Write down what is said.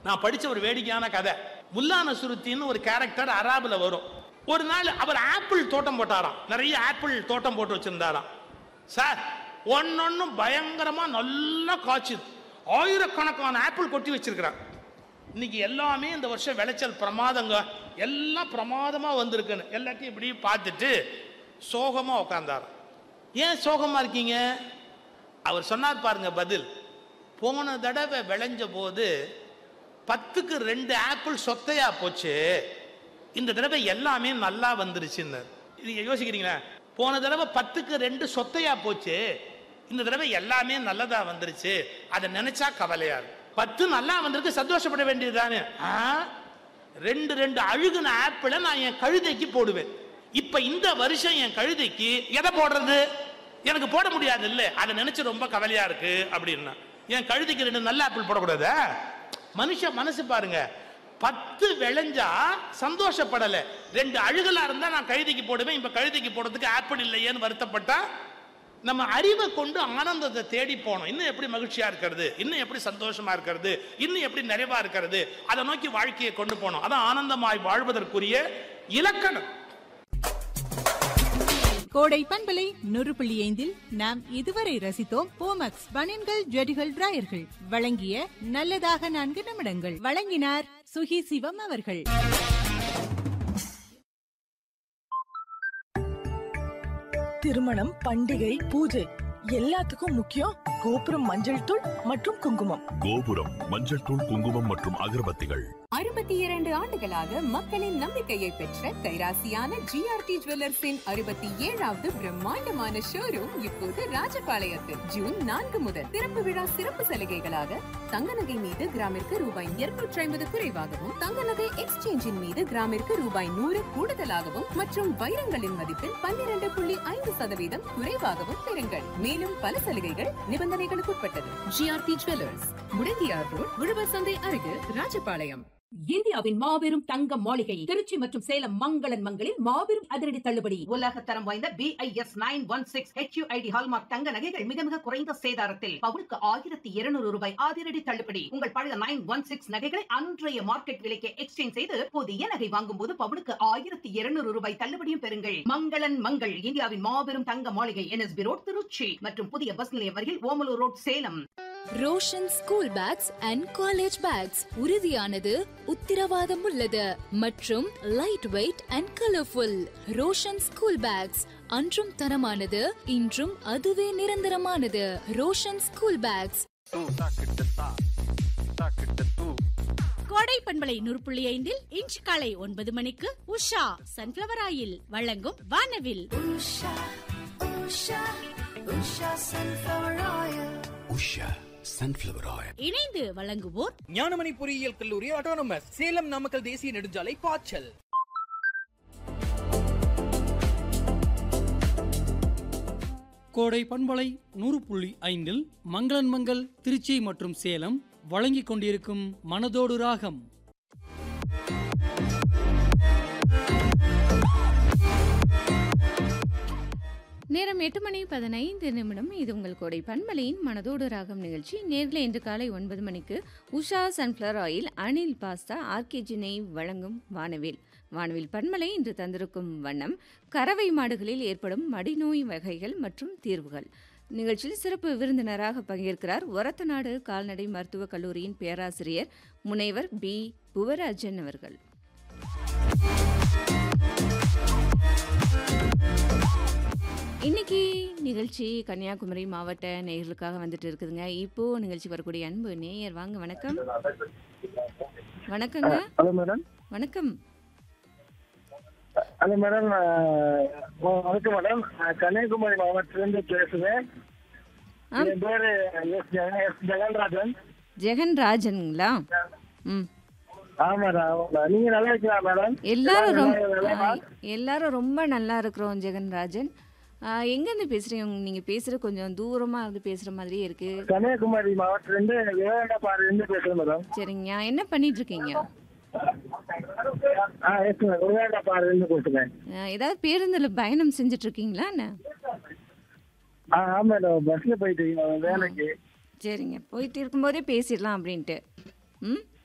நான் படிச்ச ஒரு வேடிக்கையான கதை முல்லா நசுருத்தின்னு ஒரு கேரக்டர் அராபுல வரும் ஒரு நாள் அவர் ஆப்பிள் தோட்டம் போட்டாராம் நிறைய ஆப்பிள் தோட்டம் போட்டு வச்சிருந்தாராம் சார் ஒன்னொன்னும் பயங்கரமா நல்லா காய்ச்சுது ஆயிரக்கணக்கான ஆப்பிள் கொட்டி வச்சிருக்கிறாங்க இன்னைக்கு எல்லாமே இந்த வருஷம் விளைச்சல் பிரமாதங்க எல்லாம் பிரமாதமா வந்திருக்குன்னு எல்லாத்தையும் இப்படி பார்த்துட்டு சோகமா உட்கார்ந்தார் ஏன் சோகமா இருக்கீங்க அவர் சொன்னார் பாருங்க பதில் போன தடவை விளைஞ்ச போது பத்துக்கு ரெண்டு ஆப்பிள் சொத்தையா போச்சு இந்த தடவை எல்லாமே நல்லா வந்துருச்சுன்னு நீங்க யோசிக்கிறீங்களா போன தடவை பத்துக்கு ரெண்டு சொத்தையா போச்சு இந்த தடவை எல்லாமே நல்லதா வந்துருச்சு அதை நினைச்சா கவலையா இருக்கு பத்து நல்லா வந்திருக்கு சந்தோஷப்பட வேண்டியதுதானே ஆ? ரெண்டு ரெண்டு அழுகுன ஆப்பிளை நான் என் கழுதைக்கு போடுவேன் இப்ப இந்த வருஷம் என் கழுதைக்கு எதை போடுறது எனக்கு போட முடியாது இல்ல அதை நினைச்சு ரொம்ப கவலையா இருக்கு அப்படின்னா என் கழுதைக்கு ரெண்டு நல்ல ஆப்பிள் போடக்கூடாதா மனுஷ மனசு பாருங்க பத்து விளைஞ்சா சந்தோஷப்படல ரெண்டு அழுகலா இருந்தா நான் கழுதைக்கு போடுவேன் இப்ப கழுதைக்கு போடுறதுக்கு ஆப்பிள் இல்லையேன்னு வருத்தப்பட்டா நம்ம அறிவை கொண்டு ஆனந்தத்தை தேடி போனோம் இன்னும் எப்படி மகிழ்ச்சியா இருக்கிறது இன்னும் எப்படி சந்தோஷமா இருக்கிறது இன்னும் எப்படி நிறைவா இருக்கிறது அதை நோக்கி வாழ்க்கையை கொண்டு போனோம் அதான் ஆனந்தமாய் வாழ்வதற்குரிய இலக்கணம் கோடை பண்பலை நூறு புள்ளி ஐந்தில் நாம் இதுவரை ரசித்தோம் போமக்ஸ் பனியன்கள் ஜெடிகள் டிராயர்கள் வழங்கிய நல்லதாக நான்கு நிமிடங்கள் வழங்கினார் சுகி சிவம் அவர்கள் திருமணம் பண்டிகை பூஜை எல்லாத்துக்கும் முக்கியம் கோபுரம் மஞ்சள் தூள் மற்றும் குங்குமம் கோபுரம் மஞ்சள் தூள் குங்குமம் மற்றும் அகர்பத்திகள் அறுபத்தி இரண்டு ஆண்டுகளாக மக்களின் நம்பிக்கையை பெற்ற கைராசியான ஜிஆர்டி ஜுவல்லர்ஸின் அறுபத்தி ஏழாவது பிரம்மாண்டமான ஷோரூம் இப்போது ராஜபாளையத்தில் ஜூன் நான்கு முதல் திறப்பு விழா சிறப்பு சலுகைகளாக தங்க நகை மீது கிராமிற்கு ரூபாய் இருநூற்றி ஐம்பது குறைவாகவும் தங்க நகை எக்ஸ்சேஞ்சின் மீது கிராமிற்கு ரூபாய் நூறு கூடுதலாகவும் மற்றும் வைரங்களின் மதிப்பில் பன்னிரண்டு புள்ளி ஐந்து சதவீதம் குறைவாகவும் பெறுங்கள் மேலும் பல சலுகைகள் நிபந்தனைகளுக்கு உட்பட்டது ஜிஆர்டி ஜுவல்லர்ஸ் முடங்கியார் ரோட் உழவர் சந்தை அருகில் ராஜபாளையம் இந்தியாவின் மாபெரும் தங்க மாளிகை திருச்சி மற்றும் சேலம் மங்களன் மங்களில் மாபெரும் அதிரடி தள்ளுபடி உலக தரம் வாய்ந்த BIS nine one six HUID hallmark தங்க நகைகள் மிக மிக குறைந்த சேதாரத்தில் பவுனுக்கு ஆயிரத்தி இருநூறு ரூபாய் அதிரடி தள்ளுபடி உங்கள் பழைய நைன் ஒன் சிக்ஸ் நகைகளை அன்றைய மார்க்கெட் விலைக்கு எக்ஸ்சேஞ்ச் செய்து புதிய நகை வாங்கும் போது பவுனுக்கு ஆயிரத்தி இருநூறு ரூபாய் தள்ளுபடியும் பெறுங்கள் மங்களன் மங்கள் இந்தியாவின் மாபெரும் தங்க மாளிகை என்எஸ்பி ரோட் திருச்சி மற்றும் புதிய பஸ் நிலையம் அருகில் Omalur road Salem Roshan school bags and college bags உறுதியானது உத்திரவாதம் உள்ளது மற்றும் light weight and colourful Roshan school bags அன்றும் தரமானது இன்றும் அதுவே நிரந்தரமானது ரோஷன் ஸ்கூல் பேக்ஸ் கோடை பண்பலை நூறு புள்ளி ஐந்தில் இன்று காலை ஒன்பது மணிக்கு உஷா சன்ஃபிளவர் ஆயில் வழங்கும் வானவில் உஷா சன்ஃபிளவர் ஆயில் இணைந்து வழங்குவோர் ஞானமணி பொறியியல் கல்லூரி ஆட்டோனமஸ் சேலம் நாமக்கல் தேசிய நெடுஞ்சாலை பாய்ச்சல் கோடை பண்பலை நூறு புள்ளி ஐந்தில் மங்களன் மங்கள் திருச்சி மற்றும் சேலம் வழங்கிக் கொண்டிருக்கும் மனதோடு ராகம் நேரம் எட்டு மணி பதினைந்து நிமிடம் இது உங்கள் கோடை பண்பலையின் மனதோடு ராகம் நிகழ்ச்சி நேரில் இன்று காலை ஒன்பது மணிக்கு Usha sunflower oil Anil pasta RKG நெய் வழங்கும் வானவில் வானவில் பண்பலை இன்று தந்திருக்கும் வண்ணம் கறவை மாடுகளில் ஏற்படும் மடிநோய் வகைகள் மற்றும் தீர்வுகள் நிகழ்ச்சியில் சிறப்பு விருந்தினராக பங்கேற்கிறார் ஒரத்தநாடு கால்நடை மருத்துவக் கல்லூரியின் பேராசிரியர் முனைவர் பி புவராஜன் அவர்கள் இன்னைக்கு நிகழ்ச்சி கன்னியாகுமரி மாவட்ட நேயர்களுக்காக வந்துட்டு இருக்குதுங்க இப்போ நிகழ்ச்சி வரக்கூடிய அன்பு நேயர் வாங்க வணக்கம் வணக்கங்க ஹலோ மேடம் வணக்கம் ஹலோ மேடம் வணக்கம் மேடம் நான் கன்னியாகுமரி மாவட்டத்திலிருந்து பேசுகிறேன் என் பேரு எஸ் ஜெகன் எஸ் ஜெகன்ராஜன் ஜெகன் ராஜனுங்களா ம் ஆமா மேடம் நீங்க நல்லா இருக்கீங்களா மேடம் எல்லாரும் ரொம்ப நல்லா ஆ, எல்லாரும் ரொம்ப நல்லா இருக்கிறோம் ஜெகன் ராஜன் ஆ, எங்கேருந்து பேசுறீங்க நீங்க பேசுறது கொஞ்சம் தூரமா இருந்து பேசுற மாதிரியே இருக்கு கன்னியாகுமரி மாவட்டத்திலிருந்து விவேகபாடிலிருந்து பேசுறேன் மேடம் சரிங்க என்ன பண்ணிட்டு இருக்கீங்க ஆ எஸ் மேடம் விவேகபாடிலிருந்து பேசுறேன் ஆ, ஏதாவது பேருந்துல பயணம் செஞ்சுட்டு இருக்கீங்களா என்ன ஆ ஆமா மேடம் பஸ்ல போயிட்டு இருக்கேன் வேலைக்கு சரிங்க போயிட்டு இருக்கும்போதே பேசிடலாம் அப்படின்ட்டு ம்